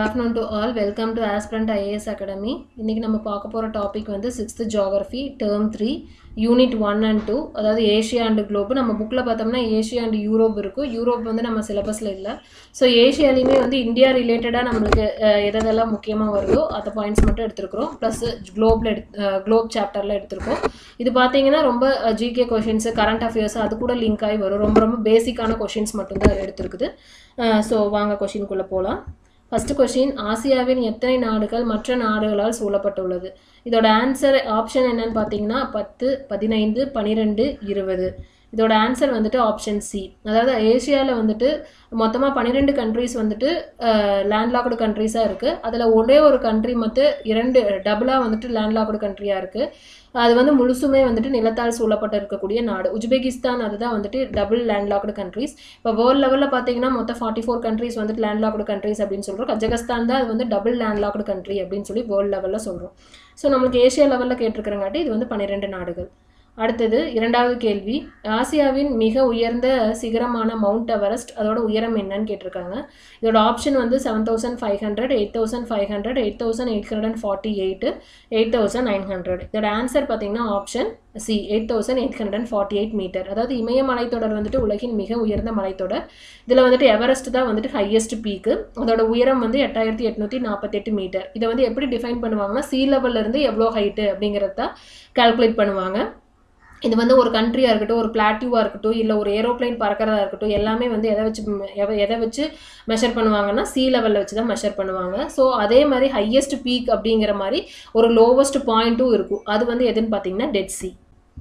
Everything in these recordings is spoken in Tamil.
afternoon to all welcome to aspirant IAS academy இன்றைக்கி நம்ம பார்க்க போகிற டாபிக் வந்து sixth geography term three unit one and two அதாவது ஏஷியா அண்ட் குளோப் நம்ம புக்கில் பார்த்தோம்னா ஏஷியா அண்ட் யூரோப் இருக்கும் யூரோப் வந்து நம்ம சிலபஸில் இல்லை ஸோ ஏஷியாலையுமே வந்து இந்தியா ரிலேட்டடாக நம்மளுக்கு அஹ், எதெல்லாம் முக்கியமாக வருதோ அந்த பாயிண்ட்ஸ் மட்டும் எடுத்துருக்குறோம் ப்ளஸ் குளோப்பில் எடுத்து குளோப் சாப்டரில் எடுத்திருக்கோம் இது பார்த்தீங்கன்னா ரொம்ப ஜிகே கொஷின்ஸு கரண்ட் அஃபேர்ஸ் அது கூட லிங்க் ஆகி வரும் ரொம்ப ரொம்ப பேசிக்கான கொஷின்ஸ் மட்டும்தான் எடுத்திருக்குது ஸோ வாங்க கொஷினுக்குள்ளே போகலாம் ஃபர்ஸ்ட் கொஷின் ஆசியாவின் எத்தனை நாடுகள் மற்ற நாடுகளால் சூழப்பட்டுள்ளது இதோட ஆன்சர் ஆப்ஷன் என்னன்னு பார்த்தீங்கன்னா பத்து பதினைந்து பன்னிரெண்டு இருபது இதோட ஆன்சர் வந்துட்டு ஆப்ஷன் சி அதாவது ஏஷியாவில் வந்துட்டு மொத்தமாக பன்னிரெண்டு கண்ட்ரீஸ் வந்துட்டு லேண்ட்லாக்டு கண்ட்ரீஸாக இருக்குது அதில் ஒரே ஒரு கண்ட்ரி மட்டும் இரண்டு டபுளாக வந்துட்டு லேண்ட்லாக்டு கண்ட்ரியாக இருக்குது அது வந்து முழுசுமே வந்துட்டு நிலத்தால் சூழப்பட்டு இருக்கக்கூடிய நாடு உஸ்பெகிஸ்தான் அதுதான் வந்துட்டு டபுள் லேண்ட்லாக்டு கண்ட்ரீஸ் இப்போ வேர்ல்டு லெவலில் பார்த்தீங்கன்னா மொத்தம் ஃபார்ட்டி ஃபோர் கண்ட்ரீஸ் வந்துட்டு லேண்ட்லாக்டு கண்ட்ரீஸ் அப்படின்னு சொல்கிறோம் கஜகஸ்தான் தான் அது வந்து டபுள் லேண்ட்லாக்டு கண்ட்ரி அப்படின்னு சொல்லி வேர்ல்டு லெவலில் சொல்கிறோம் ஸோ நம்மளுக்கு ஏஷியா லெவலில் கேட்டிருக்கிறங்காட்டி இது வந்து பன்னிரெண்டு நாடுகள் அடுத்தது இரண்டாவது கேள்வி ஆசியாவின் மிக உயர்ந்த சிகரமான மவுண்ட் எவரெஸ்ட் அதோட உயரம் என்னன்னு கேட்டிருக்காங்க இதோட ஆப்ஷன் வந்து seven thousand five hundred eight thousand five hundred eight thousand eight hundred and forty eight eight thousand nine hundred இதோட ஆன்சர் பார்த்தீங்கன்னா option C eight thousand eight hundred and forty eight metre அதாவது இமய மலைத்தொடர் வந்துட்டு உலகின் மிக உயர்ந்த மலைத்தொடர் இதில் வந்துட்டு எவரெஸ்ட் தான் வந்துட்டு ஹையஸ்ட் பீக்கு அதோட உயரம் வந்து எட்டாயிரத்தி எட்நூற்றி நாற்பத்தெட்டு மீட்டர் இதை வந்து எப்படி டிஃபைன் பண்ணுவாங்கன்னா சீ இருந்து எவ்வளோ ஹைட்டு அப்படிங்கிறத தான் கால்குலேட் பண்ணுவாங்க இது வந்து ஒரு கண்ட்ரியாக இருக்கட்டும் ஒரு பிளாட்டியூவாக இருக்கட்டும் இல்லை ஒரு ஏரோப்ளைன் பறக்கிறதா இருக்கட்டும் எல்லாமே வந்து எதை வச்சு ம், எவ- எதை வச்சு மெஷர் பண்ணுவாங்கன்னா சி லெவலில் வச்சு தான் மெஷர் பண்ணுவாங்க ஸோ அதே மாதிரி ஹையஸ்ட் பீக் அப்படிங்கிற மாதிரி ஒரு லோவஸ்ட் பாயிண்ட்டும் இருக்கும் அது வந்து எதுன்னு பார்த்தீங்கன்னா டெட் சி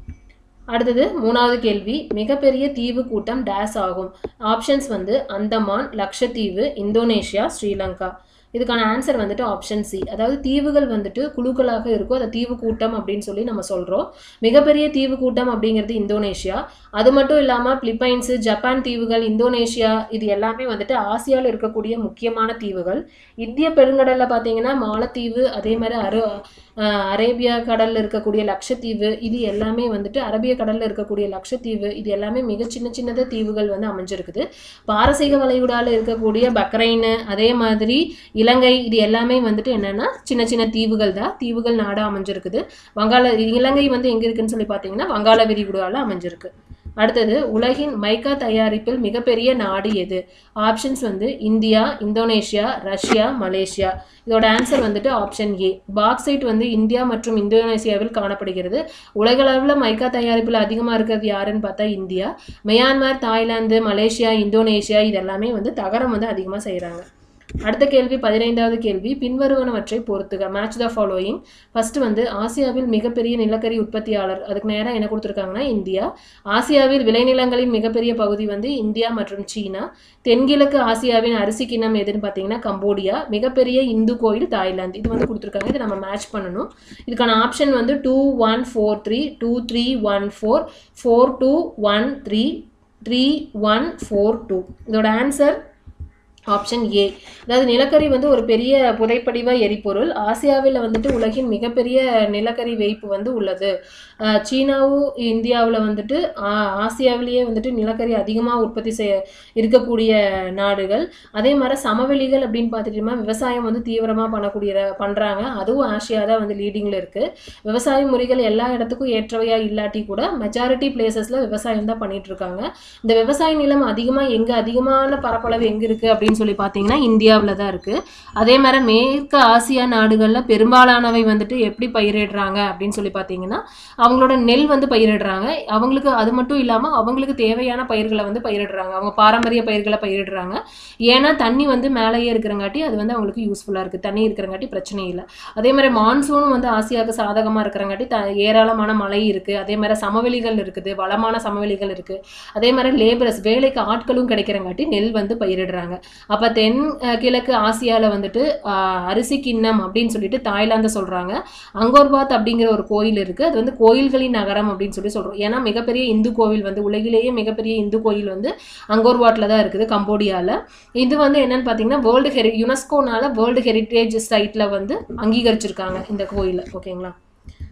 அடுத்தது மூணாவது கேள்வி மிகப்பெரிய தீவு கூட்டம் டேஸ் ஆகும் ஆப்ஷன்ஸ் வந்து அந்தமான் லக்ஷத்தீவு இந்தோனேஷியா ஸ்ரீலங்கா இதுக்கான ஆன்சர் வந்துட்டு ஆப்ஷன் சி அதாவது தீவுகள் வந்துட்டு குழுக்களாக இருக்கும் அதை தீவு கூட்டம் அப்படின்னு சொல்லி நம்ம சொல்கிறோம் மிகப்பெரிய தீவு கூட்டம் அப்படிங்கிறது இந்தோனேஷியா அது மட்டும் இல்லாமல் பிலிப்பைன்ஸு ஜப்பான் தீவுகள் இந்தோனேஷியா இது எல்லாமே வந்துட்டு ஆசியாவில் இருக்கக்கூடிய முக்கியமான தீவுகள் இந்திய பெருங்கடலில் பார்த்தீங்கன்னா மாலத்தீவு அதே மாதிரி அரு அஹ் அரேபியா கடலில் இருக்கக்கூடிய லட்சத்தீவு இது எல்லாமே வந்துட்டு அரபிய கடலில் இருக்கக்கூடிய லட்சத்தீவு இது எல்லாமே மிக சின்ன சின்னத தீவுகள் வந்து அமைஞ்சிருக்குது பாரசீக வளைகுடாவில் இருக்கக்கூடிய பக்ரைனு அதே மாதிரி இலங்கை இது எல்லாமே வந்துட்டு என்னன்னா சின்ன சின்ன தீவுகள் தான் தீவுகள் நாடாக அமைஞ்சிருக்குது வங்காள இலங்கை வந்து எங்கே இருக்குன்னு சொல்லி பார்த்தீங்கன்னா வங்காள விரிகுடாவில் அமைஞ்சிருக்கு அடுத்தது உலகின் மைக்கா தயாரிப்பில் மிகப்பெரிய நாடு எது ஆப்ஷன்ஸ் வந்து இந்தியா இந்தோனேஷியா ரஷ்யா மலேசியா இதோட ஆன்சர் வந்துட்டு ஆப்ஷன் ஏ பாக்சைட் வந்து இந்தியா மற்றும் இந்தோனேசியாவில் காணப்படுகிறது உலகளவில் மைக்கா தயாரிப்பில் அதிகமாக இருக்கிறது யாருன்னு பார்த்தா India Myanmar Thailand Malaysia Indonesia இது எல்லாமே வந்து தகரம் வந்து அதிகமாக செய்கிறாங்க அடுத்த கேள்வி பதினைந்தாவது கேள்வி பின்வருவனவற்றை பொறுத்துக மேட்ச் த ஃபாலோயிங் ஃபர்ஸ்ட் வந்து ஆசியாவில் மிகப்பெரிய நிலக்கரி உற்பத்தியாளர் அதுக்கு நேராக என்ன கொடுத்துருக்காங்கன்னா இந்தியா ஆசியாவில் விளைநிலங்களின் மிகப்பெரிய பகுதி வந்து இந்தியா மற்றும் சீனா தென்கிழக்கு ஆசியாவின் அரிசி கிண்ணம் எதுன்னு பார்த்தீங்கன்னா கம்போடியா மிகப்பெரிய இந்து கோயில் தாய்லாந்து இது வந்து கொடுத்துருக்காங்க இதை நம்ம மேட்ச் பண்ணணும் இதுக்கான ஆப்ஷன் வந்து two one four three two three one four four two one three three one four two இதோட ஆன்சர் ஆப்ஷன் ஏ அதாவது நிலக்கரி வந்து ஒரு பெரிய புதைப்படிவ எரிபொருள் ஆசியாவில் வந்துட்டு உலகின் மிகப்பெரிய நிலக்கரி வைப்பு வந்து உள்ளது அஹ் சீனாவும் இந்தியாவில் வந்துட்டு ஆ- ஆசியாவிலேயே வந்துட்டு நிலக்கரி அதிகமாக உற்பத்தி செய்ய இருக்கக்கூடிய நாடுகள் அதே மாதிரி சமவெளிகள் அப்படின்னு பார்த்துட்டோம்னா விவசாயம் வந்து தீவிரமாக பண்ணக்கூடிய பண்ணுறாங்க அதுவும் ஆசியா தான் வந்து லீடிங்கில் இருக்குது விவசாய முறைகள் எல்லா இடத்துக்கும் ஏற்றவையாக இல்லாட்டி கூட மெஜாரிட்டி பிளேசஸில் விவசாயம் தான் பண்ணிட்டு இருக்காங்க இந்த விவசாய நிலம் அதிகமாக எங்கே அதிகமான பரப்பளவு எங்கே இருக்குது அப்படின்னு சொல்லி பார்த்தீங்கன்னா இந்தியாவில் தான் இருக்குது அதே மாதிரி மேற்கு ஆசியா நாடுகளில் பெரும்பாலானவை வந்துட்டு எப்படி பயிரிடுறாங்க அப்படின்னு சொல்லி பார்த்தீங்கன்னா அவங்களோட நெல் வந்து பயிரிடுறாங்க அவங்களுக்கு அது மட்டும் இல்லாமல் அவங்களுக்கு தேவையான பயிர்களை வந்து பயிரிடுறாங்க அவங்க பாரம்பரிய பயிர்களை பயிரிடுறாங்க ஏன்னா தண்ணி வந்து மேலேயே இருக்கிறங்காட்டி அது வந்து அவங்களுக்கு யூஸ்ஃபுல்லாக இருக்குது தண்ணி இருக்கிறங்காட்டி பிரச்சனை இல்லை அதே மாதிரி மான்சூனும் வந்து ஆசியாவுக்கு சாதகமாக இருக்கிறங்காட்டி த ஏராளமான மழை இருக்குது அதே மாதிரி சமவெளிகள் இருக்குது வளமான சமவெளிகள் இருக்குது அதே மாதிரி லேபரஸ் வேலைக்கு ஆட்களும் கிடைக்கிறங்காட்டி நெல் வந்து பயிரிடுறாங்க அப்போ தென் அஹ், கிழக்கு ஆசியாவில் வந்துட்டு ஆஹ், அரிசி கிண்ணம் அப்படின்னு சொல்லிட்டு தாய்லாந்தை சொல்கிறாங்க அங்கோர்பாத் அப்படிங்கிற ஒரு கோயில் இருக்குது அது வந்து கோயில்களின் நகரம் அப்படின்னு சொல்லி சொல்கிறோம் ஏன்னா மிகப்பெரிய இந்து கோவில் வந்து உலகிலேயே மிகப்பெரிய இந்து கோயில் வந்து அங்கோர்வாட்டில் தான் இருக்குது கம்போடியாவில் இது வந்து என்னன்னு பார்த்தீங்கன்னா வேர்ல்டு ஹெரி யுனெஸ்கோனால வேர்ல்டு ஹெரிட்டேஜ் சைட்டில் வந்து அங்கீகரிச்சிருக்காங்க இந்த கோயிலை ஓகேங்களா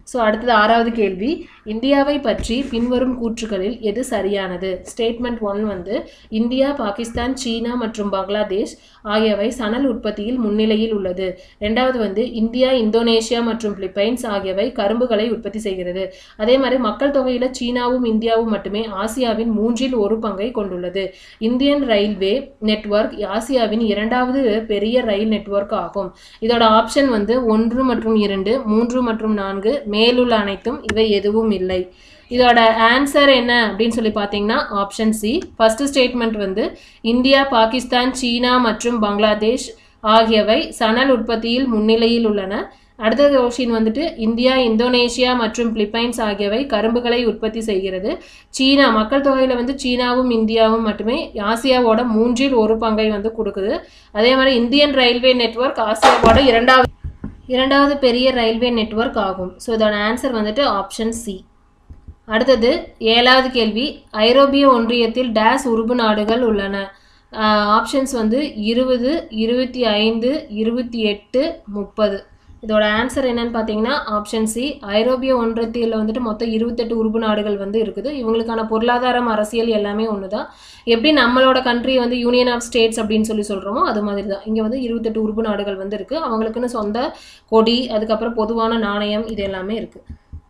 ஸோ அடுத்தது ஆறாவது கேள்வி இந்தியாவை பற்றி பின்வரும் கூற்றுகளில் எது சரியானது ஸ்டேட்மெண்ட் ஒன் வந்து இந்தியா பாகிஸ்தான் சீனா மற்றும் பங்களாதேஷ் ஆகியவை சணல் உற்பத்தியில் முன்னிலையில் உள்ளது ரெண்டாவது வந்து இந்தியா இந்தோனேஷியா மற்றும் பிலிப்பைன்ஸ் ஆகியவை கரும்புகளை உற்பத்தி செய்கிறது அதே மாதிரி மக்கள் தொகையில் சீனாவும் இந்தியாவும் மட்டுமே ஆசியாவின் மூன்றில் ஒரு பங்கை கொண்டுள்ளது இந்தியன் ரயில்வே நெட்வொர்க் ஆசியாவின் இரண்டாவது பெரிய ரயில் நெட்வொர்க் ஆகும் இதோட ஆப்ஷன் வந்து ஒன்று மற்றும் இரண்டு மூன்று மற்றும் நான்கு மேலுள்ள அனைத்தும் இவை எதுவும் இல்லை இதோட ஆன்சர் என்ன அப்படின்னு சொல்லி பார்த்தீங்கன்னா ஆப்ஷன் சி ஃபர்ஸ்ட் ஸ்டேட்மெண்ட் வந்து இந்தியா பாகிஸ்தான் சீனா மற்றும் பங்களாதேஷ் ஆகியவை சணல் உற்பத்தியில் முன்னிலையில் உள்ளன அடுத்த கொஷின் வந்துட்டு இந்தியா இந்தோனேஷியா மற்றும் பிலிப்பைன்ஸ் ஆகியவை கரும்புகளை உற்பத்தி செய்கிறது சீனா மக்கள் தொகையில் வந்து சீனாவும் இந்தியாவும் மட்டுமே ஆசியாவோட மூன்றில் ஒரு பங்கை வந்து கொடுக்குது அதே மாதிரி இந்தியன் ரயில்வே நெட்வொர்க் ஆசியாவோட இரண்டாவது இரண்டாவது பெரிய ரயில்வே நெட்வொர்க் ஆகும் ஸோ இதோட ஆன்சர் வந்துட்டு ஆப்ஷன் சி அடுத்தது ஏழாவது கேள்வி ஐரோப்பிய ஒன்றியத்தில் டேஸ் உறுப்பு நாடுகள் உள்ளன ஆப்ஷன்ஸ் வந்து இருபது இருபத்தி ஐந்து இருபத்தி எட்டு முப்பது இதோட ஆன்சர் என்னன்னு பார்த்தீங்கன்னா ஆப்ஷன் சி ஐரோப்பிய ஒன்றியத்தில் வந்துட்டு மொத்தம் இருபத்தெட்டு உறுப்பு நாடுகள் வந்து இருக்குது இவங்களுக்கான பொருளாதாரம் அரசியல் எல்லாமே ஒன்று தான் எப்படி நம்மளோட கண்ட்ரி வந்து யூனியன் ஆஃப் ஸ்டேட்ஸ் அப்படின்னு சொல்லி சொல்கிறோமோ அது மாதிரி தான் இங்கே வந்து இருபத்தெட்டு உறுப்பு நாடுகள் வந்து இருக்குது அவங்களுக்குன்னு சொந்த கொடி அதுக்கப்புறம் பொதுவான நாணயம் இது எல்லாமே இருக்குது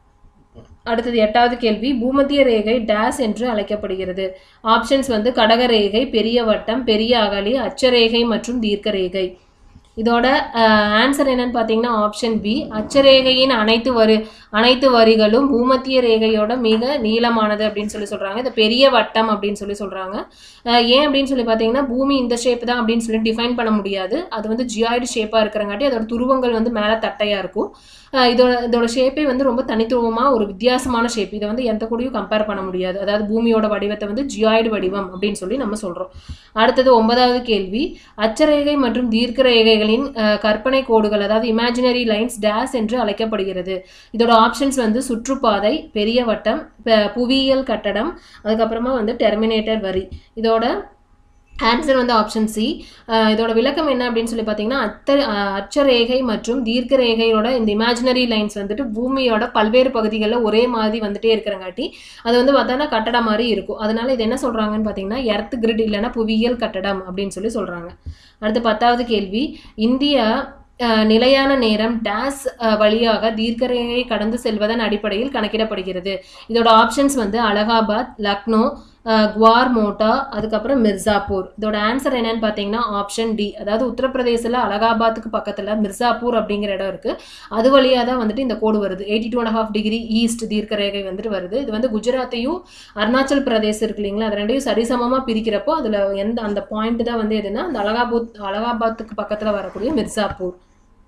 அடுத்தது எட்டாவது கேள்வி பூமத்திய ரேகை டேஸ் என்று அழைக்கப்படுகிறது ஆப்ஷன்ஸ் வந்து கடக ரேகை பெரிய வட்டம் பெரிய அகலி அச்சரேகை மற்றும் தீர்க்க ரேகை இதோட ஆன்சர் என்னன்னு பார்த்தீங்கன்னா ஆப்ஷன் பி அச்சரேகையின் அனைத்து வரி அனைத்து வரிகளும் பூமத்திய ரேகையோட மிக நீளமானது அப்படின்னு சொல்லி சொல்கிறாங்க இது பெரிய வட்டம் அப்படின்னு சொல்லி சொல்கிறாங்க ஏன் அப்படின்னு சொல்லி பார்த்தீங்கன்னா பூமி இந்த ஷேப் தான் அப்படின்னு சொல்லி டிஃபைன் பண்ண முடியாது அது வந்து ஜியாய்டு ஷேப்பாக இருக்கிறங்காட்டி அதோட துருவங்கள் வந்து மேலே தட்டையாக இருக்கும் இதோட இதோட ஷேப்பே வந்து ரொம்ப தனித்துவமாக ஒரு வித்தியாசமான ஷேப் இதை வந்து எந்த கூடயும் கம்பேர் பண்ண முடியாது அதாவது பூமியோட வடிவத்தை வந்து ஜியாய்டு வடிவம் அப்படின்னு சொல்லி நம்ம சொல்கிறோம் அடுத்தது ஒன்பதாவது கேள்வி அச்சரேகை மற்றும் தீர்க்க ரேகைகளின் கற்பனை கோடுகள் அதாவது இமேஜினரி லைன்ஸ் டேஸ் என்று அழைக்கப்படுகிறது இதோட ஆப்ஷன்ஸ் வந்து சுற்றுப்பாதை பெரிய வட்டம் புவியியல் கட்டடம் அதுக்கப்புறமா வந்து டெர்மினேட்டர் வரி இதோட ஆன்சர் வந்து ஆப்ஷன் சி இதோட விளக்கம் என்ன அப்படின்னு சொல்லி பார்த்தீங்கன்னா அத்த அச்சரேகை மற்றும் தீர்க்க ரேகையோட இந்த இமேஜினரி லைன்ஸ் வந்துட்டு பூமியோட பல்வேறு பகுதிகளில் ஒரே மாதிரி வந்துட்டே இருக்கிறங்காட்டி அது வந்து பார்த்தோன்னா கட்டடம் மாதிரி இருக்கும் அதனால இது என்ன சொல்கிறாங்கன்னு பார்த்தீங்கன்னா எர்த் கிரிட் இல்லைன்னா புவியியல் கட்டடம் அப்படின்னு சொல்லி சொல்கிறாங்க அடுத்து பத்தாவது கேள்வி இந்தியா நிலையான நேரம் டேஸ் வழியாக தீர்க்கரேகை கடந்து செல்வதன் அடிப்படையில் கணக்கிடப்படுகிறது இதோட ஆப்ஷன்ஸ் வந்து அலகாபாத் லக்னோ குவார் மோட்டா அதுக்கப்புறம் மிர்சாப்பூர் இதோட ஆன்சர் என்னன்னு பார்த்தீங்கன்னா ஆப்ஷன் டி அதாவது உத்தரப்பிரதேசில் அலகாபாத்துக்கு பக்கத்தில் மிர்சாப்பூர் அப்படிங்கிற இடம் இருக்குது அது வழியாக தான் வந்துட்டு இந்த கோடு வருது eighty two and half degree east தீர்க்க ரேகை வந்துட்டு வருது இது வந்து குஜராத்தையும் அருணாச்சல் பிரதேசம் இருக்கு இல்லைங்களா அது ரெண்டையும் சரிசமமாக பிரிக்கிறப்போ அதில் எந்த அந்த பாயிண்ட் தான் வந்து எதுனா அந்த அலகாபாத் அலகாபாத்துக்கு பக்கத்தில் வரக்கூடிய மிர்சாப்பூர்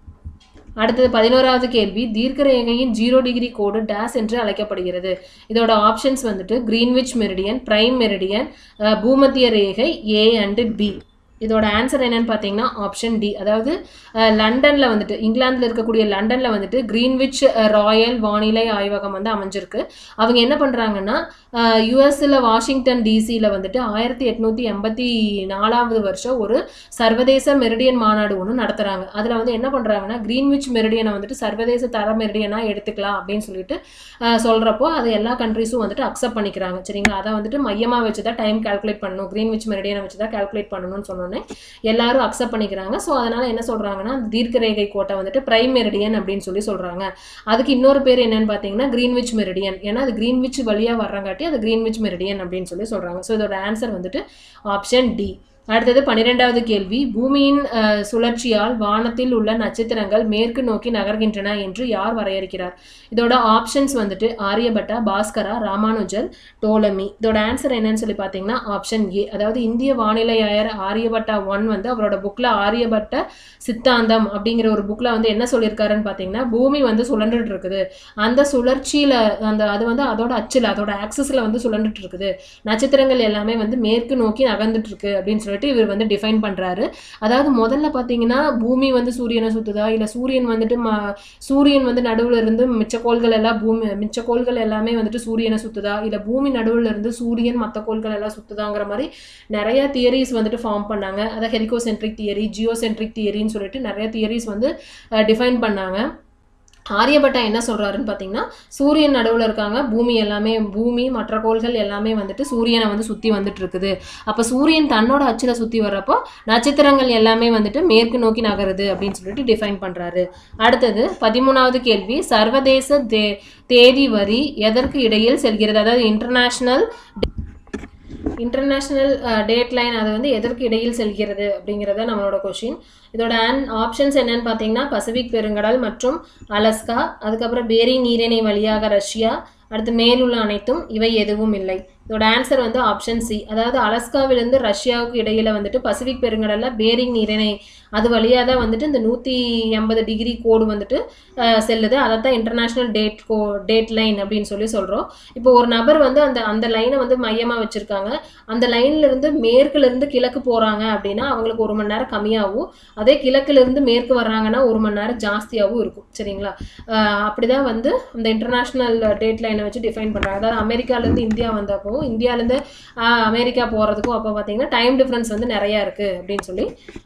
அடுத்தது பதினோராவது கேள்வி தீர்க்க ரேகையின் ஜீரோ டிகிரி கோடு டேஸ் என்று அழைக்கப்படுகிறது இதோட ஆப்ஷன்ஸ் வந்துட்டு கிரீன்விச் மெரிடியன் பிரைம் மெரிடியன் பூமத்திய ரேகை ஏ அண்டு பி இதோட ஆன்சர் என்னன்னு பார்த்தீங்கன்னா ஆப்ஷன் டி அதாவது லண்டனில் வந்துட்டு இங்கிலாந்தில் இருக்கக்கூடிய லண்டனில் வந்துட்டு கிரீன்விச் ராயல் வானிலை ஆய்வகம் வந்து அமைஞ்சிருக்கு அவங்க என்ன பண்ணுறாங்கன்னா யூஎஸில் வாஷிங்டன் டிசியில் வந்துட்டு ஆயிரத்தி எட்நூற்றி எண்பத்தி நாலாவது வருஷம் ஒரு சர்வதேச மெரிடியன் மாநாடு ஒன்று நடத்துகிறாங்க அதில் வந்து என்ன பண்ணுறாங்கன்னா கிரீன்விச் மெரிடியனை வந்துட்டு சர்வதேச தர மெரிடியனாக எடுத்துக்கலாம் அப்படின்னு சொல்லிட்டு சொல்கிறப்போ அதை எல்லா கண்ட்ரிஸும் வந்துட்டு அக்செப்ட் பண்ணிக்கிறாங்க சரிங்களா அதை வந்துட்டு மையமாக வச்சு தான் டைம் கால்குலேட் பண்ணணும் கிரீன்விச் மெரிடியனை வச்சு தான் கால்குலேட் பண்ணணும்னு சொன்னோன்னே எல்லாரும் அக்செப்ட் பண்ணிக்கிறாங்க ஸோ அதனால் என்ன சொல்கிறாங்கன்னா தீர்க்க ரேகை கோட்டை வந்துட்டு பிரைம் மெரிடியன் அப்படின்னு சொல்லி சொல்கிறாங்க அதுக்கு இன்னொரு பேர் என்னன்னு பார்த்தீங்கன்னா கிரீன்விச் மெரிடியன் ஏன்னா அது கிரீன்விச் வழியாக வர்றங்காட்டி அது கிரீன்விச் மெரிடியன் அப்படின்னு சொல்லி சொல்கிறாங்க ஸோ இதோட ஆன்சர் வந்துட்டு ஆப்ஷன் டி அடுத்தது பன்னிரெண்டாவது கேள்வி பூமியின் சுழற்சியால் வானத்தில் உள்ள நட்சத்திரங்கள் மேற்கு நோக்கி நகர்கின்றன என்று யார் வரையறுக்கிறார் இதோட ஆப்ஷன்ஸ் வந்துட்டு ஆரியபட்டா பாஸ்கரா ராமானுஜர் டோலமி இதோட ஆன்சர் என்னன்னு சொல்லி பார்த்தீங்கன்னா ஆப்ஷன் ஏ அதாவது இந்திய வானிலை ஆயர் ஆரியபட்டா ஒன் வந்து அவரோட புக்கில் ஆரியபட்ட சித்தாந்தம் அப்படிங்கிற ஒரு புக்கில் வந்து என்ன சொல்லியிருக்காருன்னு பார்த்தீங்கன்னா பூமி வந்து சுழன்றுட்டு இருக்குது அந்த சுழற்சியில் அந்த அது வந்து அதோட அச்சில் அதோட ஆக்சஸில் வந்து சுழன்றுட்டு இருக்குது நட்சத்திரங்கள் எல்லாமே வந்து மேற்கு நோக்கி நகர்ந்துட்டு இருக்கு அப்படின்னு சொல்லிட்டு இவர் வந்து டிஃபைன் பண்ணுறாரு அதாவது முதல்ல பார்த்தீங்கன்னா பூமி வந்து சூரியனை சுற்றுதா இல்லை சூரியன் வந்துட்டு ம சூரியன் வந்து நடுவில் இருந்து மிச்ச கோள்கள் எல்லாம் பூமி மிச்ச கோள்கள் எல்லாமே வந்துட்டு சூரியனை சுற்றுதா இல்லை பூமி நடுவில் இருந்து சூரியன் மற்ற கோள்கள் எல்லாம் சுற்றுதாங்கிற மாதிரி நிறைய தியரிஸ் வந்துட்டு ஃபார்ம் பண்ணாங்க அதை ஹெலிகோசென்ட்ரிக் தியரி ஜியோசென்ட்ரிக் தியரின்னு சொல்லிட்டு நிறைய தியரிஸ் வந்து டிஃபைன் பண்ணாங்க ஆரியபட்டா என்ன சொல்கிறாருன்னு பார்த்தீங்கன்னா சூரியன் நடுவில் இருக்காங்க பூமி எல்லாமே பூமி மற்ற கோள்கள் எல்லாமே வந்துட்டு சூரியனை வந்து சுற்றி வந்துட்டு இருக்குது அப்போ சூரியன் தன்னோட அச்சில் சுற்றி வர்றப்போ நட்சத்திரங்கள் எல்லாமே வந்துட்டு மேற்கு நோக்கி நகருது அப்படின்னு சொல்லிட்டு டிஃபைன் பண்ணுறாரு அடுத்தது பதிமூணாவது கேள்வி சர்வதேச தே தேதி வரி எதற்கு இடையில் செல்கிறது அதாவது இன்டர்நேஷ்னல் இன்டர்நேஷ்னல் டேட் லைன் அது வந்து எதற்கு இடையில் செல்கிறது அப்படிங்கிறத நம்மளோட கொஷின் இதோட ஆன் ஆப்ஷன்ஸ் என்னன்னு பார்த்தீங்கன்னா பசிபிக் பெருங்கடல் மற்றும் அலஸ்கா அதுக்கப்புறம் பேரிங் நீரிணை வழியாக ரஷ்யா அடுத்து மேலுள்ள அனைத்தும் இவை எதுவும் இல்லை இதோட ஆன்சர் வந்து ஆப்ஷன் சி அதாவது அலஸ்காவிலிருந்து ரஷ்யாவுக்கு இடையில வந்துட்டு பசிபிக் பெருங்கடலில் பேரிங் நீரிணை அது வழியாக தான் வந்துட்டு இந்த நூற்றி எண்பது டிகிரி கோடு வந்துட்டு அஹ், செல்லுது அதை தான் international date go date line அப்படின்னு சொல்லி சொல்கிறோம் இப்போ ஒரு நபர் வந்து அந்த அந்த லைனை வந்து மையமாக வச்சுருக்காங்க அந்த லைன்ல இருந்து மேற்குல இருந்து கிழக்கு போகிறாங்க அப்படின்னா அவங்களுக்கு ஒரு மணி நேரம் கம்மியாகவும் அதே கிழக்குல இருந்து மேற்கு வர்றாங்கன்னா ஒரு மணி நேரம் ஜாஸ்தியாகவும் இருக்கும் சரிங்களா அஹ், அப்படிதான் வந்து இந்த இன்டர்நேஷ்னல் டேட் லைனை வச்சு டிஃபைன் பண்ணுறாங்க அதாவது அமெரிக்காலேருந்து இந்தியா வந்தப்போ இந்தியாவிலேருந்து அமெரிக்கா போகிறதுக்கும் அப்போ பார்த்தீங்கன்னா டைம் டிஃப்ரென்ஸ் வந்து நிறையா இருக்குது அப்படின்னு சொல்லி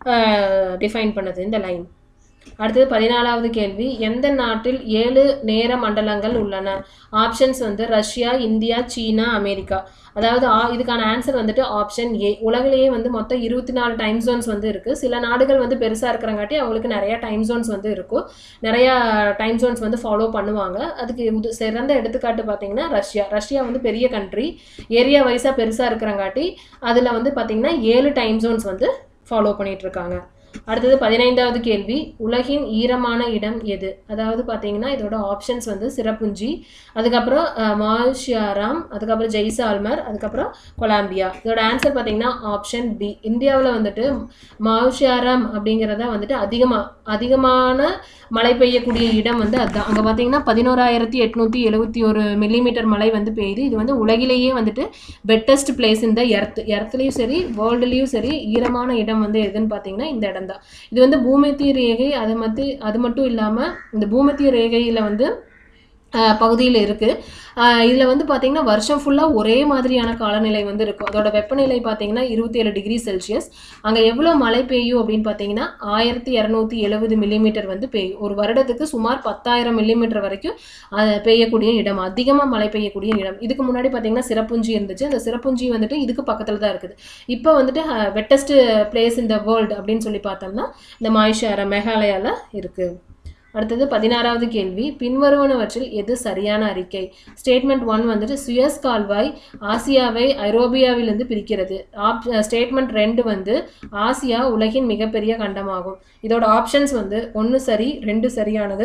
டிஃபைன் பண்ணுது இந்த லைன் அடுத்தது பதினாலாவது கேள்வி எந்த நாட்டில் ஏழு நேர மண்டலங்கள் உள்ளன ஆப்ஷன்ஸ் வந்து ரஷ்யா இந்தியா சீனா அமெரிக்கா அதாவது ஆ- இதுக்கான ஆன்சர் வந்துட்டு ஆப்ஷன் ஏ உலகிலேயே வந்து மொத்தம் இருபத்தி நாலு டைம் ஜோன்ஸ் வந்து இருக்குது சில நாடுகள் வந்து பெருசாக இருக்கிறங்காட்டி அவங்களுக்கு நிறையா டைம் ஜோன்ஸ் வந்து இருக்கும் நிறையா டைம் ஜோன்ஸ் வந்து ஃபாலோ பண்ணுவாங்க அதுக்கு உது- சிறந்த எடுத்துக்காட்டு பார்த்தீங்கன்னா ரஷ்யா ரஷ்யா வந்து பெரிய கண்ட்ரி ஏரியா வைஸாக பெருசாக இருக்கிறங்காட்டி அதில் வந்து பார்த்தீங்கன்னா ஏழு டைம் ஜோன்ஸ் வந்து ஃபாலோ பண்ணிட்டு இருக்காங்க அடுத்தது பதினைந்தாவது கேள்வி உலகின் ஈரமான இடம் எது அதாவது பார்த்தீங்கன்னா இதோட ஆப்ஷன்ஸ் வந்து சிறப்புஞ்சி அதுக்கப்புறம் மால்ஷியாராம் அதுக்கப்புறம் ஜெய்சால்மர் அதுக்கப்புறம் கொலம்பியா இதோட ஆன்சர் பார்த்தீங்கன்னா ஆப்ஷன் பி இந்தியாவில் வந்துட்டு மால்ஷியாராம் அப்படிங்கிறத வந்துட்டு அதிகமாக அதிகமான மழை பெய்யக்கூடிய இடம் வந்து அதுதான் அங்கே பார்த்தீங்கன்னா பதினோராயிரத்தி எட்நூற்றி எழுபத்தி ஒரு மில்லிமீட்டர் மழை வந்து பெய்யுது இது வந்து உலகிலேயே வந்துட்டு பெட்டஸ்ட் பிளேஸ் இந்த எர்த் எர்த்லேயும் சரி வேர்ல்டுலேயும் சரி ஈரமான இடம் வந்து எதுன்னு பார்த்தீங்கன்னா இந்த இடம் தான் இது வந்து பூமத்திய ரேகை அது மத்தி அது மட்டும் இல்லாமல் இந்த பூமத்திய ரேகையில் வந்து பகுதியில் இருக்குது இதில் வந்து பார்த்தீங்கன்னா வருஷம் ஃபுல்லாக ஒரே மாதிரியான காலநிலை வந்து இருக்கும் அதோட வெப்பநிலை பார்த்தீங்கன்னா இருபத்தி ஏழு டிகிரி செல்சியஸ் அங்கே எவ்வளோ மழை பெய்யும் அப்படின்னு பார்த்தீங்கன்னா ஆயிரத்தி இரநூத்தி எழுபது மில்லிமீட்டர் வந்து பெய்யும் ஒரு வருடத்துக்கு சுமார் பத்தாயிரம் மில்லிமீட்டர் வரைக்கும் அது பெய்யக்கூடிய இடம் அதிகமாக மழை பெய்யக்கூடிய இடம் இதுக்கு முன்னாடி பார்த்தீங்கன்னா சிறப்புஞ்சி இருந்துச்சு அந்த சிறப்புஞ்சி வந்துட்டு இதுக்கு பக்கத்தில் தான் இருக்குது இப்போ வந்துட்டு வெட்டஸ்ட் பிளேஸ் இந்த வேர்ல்டு அப்படின்னு சொல்லி பார்த்தோம்னா இந்த மாய்ஷாரா மேகாலயாவில் இருக்குது அடுத்தது பதினாறாவது கேள்வி பின்வருவனவற்றில் எது சரியான அறிக்கை ஸ்டேட்மெண்ட் ஒன் வந்துட்டு சுயஸ் கால்வாய் ஆசியாவை ஐரோப்பியாவிலிருந்து பிரிக்கிறது ஆப் ஸ்டேட்மெண்ட் ரெண்டு வந்து ஆசியா உலகின் மிகப்பெரிய கண்டமாகும் இதோட ஆப்ஷன்ஸ் வந்து ஒன்று சரி ரெண்டு சரியானது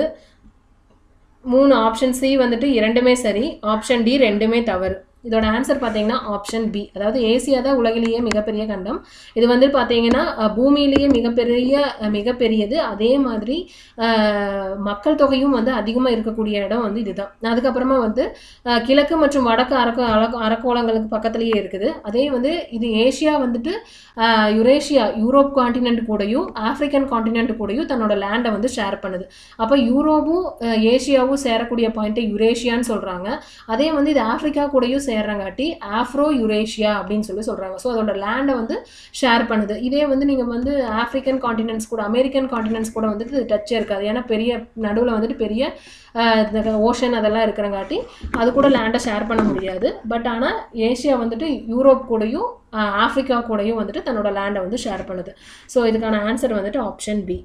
மூணு ஆப்ஷன் சி வந்துட்டு இரண்டுமே சரி ஆப்ஷன் டி ரெண்டுமே தவறு இதோட ஆன்சர் பார்த்தீங்கன்னா ஆப்ஷன் பி அதாவது ஏசியா தான் உலகிலேயே மிகப்பெரிய கண்டம் இது வந்து பார்த்தீங்கன்னா அஹ், பூமியிலேயே மிகப்பெரிய அஹ், மிகப்பெரியது அதே மாதிரி அஹ், மக்கள் தொகையும் வந்து அதிகமாக இருக்கக்கூடிய இடம் வந்து இதுதான் அதுக்கப்புறமா வந்து அஹ், கிழக்கு மற்றும் வடக்கு அரக்க அரக்க அரக்கோளங்களுக்கு பக்கத்துலேயே இருக்குது அதே வந்து இது ஏஷியா வந்துட்டு அஹ், யுரேஷியா யூரோப் காண்டினென்ட் கூடயும் ஆப்பிரிக்கன் காண்டினென்ட் கூடயும் தன்னோட லேண்டை வந்து ஷேர் பண்ணுது அப்போ யூரோப்பும் அஹ், ஏஷியாவும் சேரக்கூடிய பாயிண்ட்டை யுரேஷியான்னு சொல்கிறாங்க அதே வந்து இது ஆப்பிரிக்கா கூடயும் சேர்றங்காட்டி ஆஃப்ரோ யுரேஷியா அப்படின்னு சொல்லி சொல்கிறாங்க ஸோ அதோட லேண்டை வந்து ஷேர் பண்ணுது இதே வந்து நீங்கள் வந்து ஆப்பிரிக்கன் காண்டினென்ட்ஸ் கூட அமெரிக்கன் காண்டினென்ட்ஸ் கூட வந்துட்டு டச்சே இருக்காது ஏன்னா பெரிய நடுவில் வந்துட்டு பெரிய ஓஷன் அதெல்லாம் இருக்கிறங்காட்டி அது கூட லேண்டை ஷேர் பண்ண முடியாது பட் ஆனால் ஏஷியா வந்துட்டு யூரோப் கூடயும் அஹ், ஆப்பிரிக்கா கூடயும் வந்துட்டு தன்னோட லேண்டை வந்து ஷேர் பண்ணுது ஸோ இதுக்கான ஆன்சர் வந்துட்டு ஆப்ஷன் பி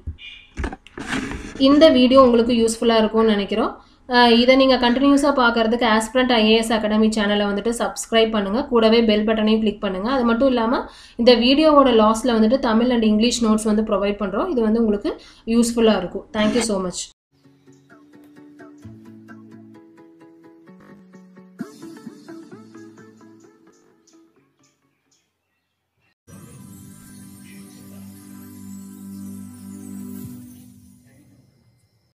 இந்த வீடியோ உங்களுக்கு யூஸ்ஃபுல்லாக இருக்கும்னு நினைக்கிறோம் அஹ் இதை நீங்கள் கண்டினியூஸாக பார்க்கறதுக்கு ஆஸ்பிரண்ட் ஐஏஎஸ் அகாடமி சேனலை வந்துட்டு சப்ஸ்கிரைப் பண்ணுங்கள் கூடவே பெல் பட்டனையும் கிளிக் பண்ணுங்கள் அது மட்டும் இல்லாமல் இந்த வீடியோவோட லாஸ்ட்டில் வந்துட்டு தமிழ் அண்ட் இங்கிலீஷ் நோட்ஸ் வந்து ப்ரொவைட் பண்ணுறோம் இது வந்து உங்களுக்கு யூஸ்ஃபுல்லாக இருக்கும் தேங்க்யூ ஸோ மச்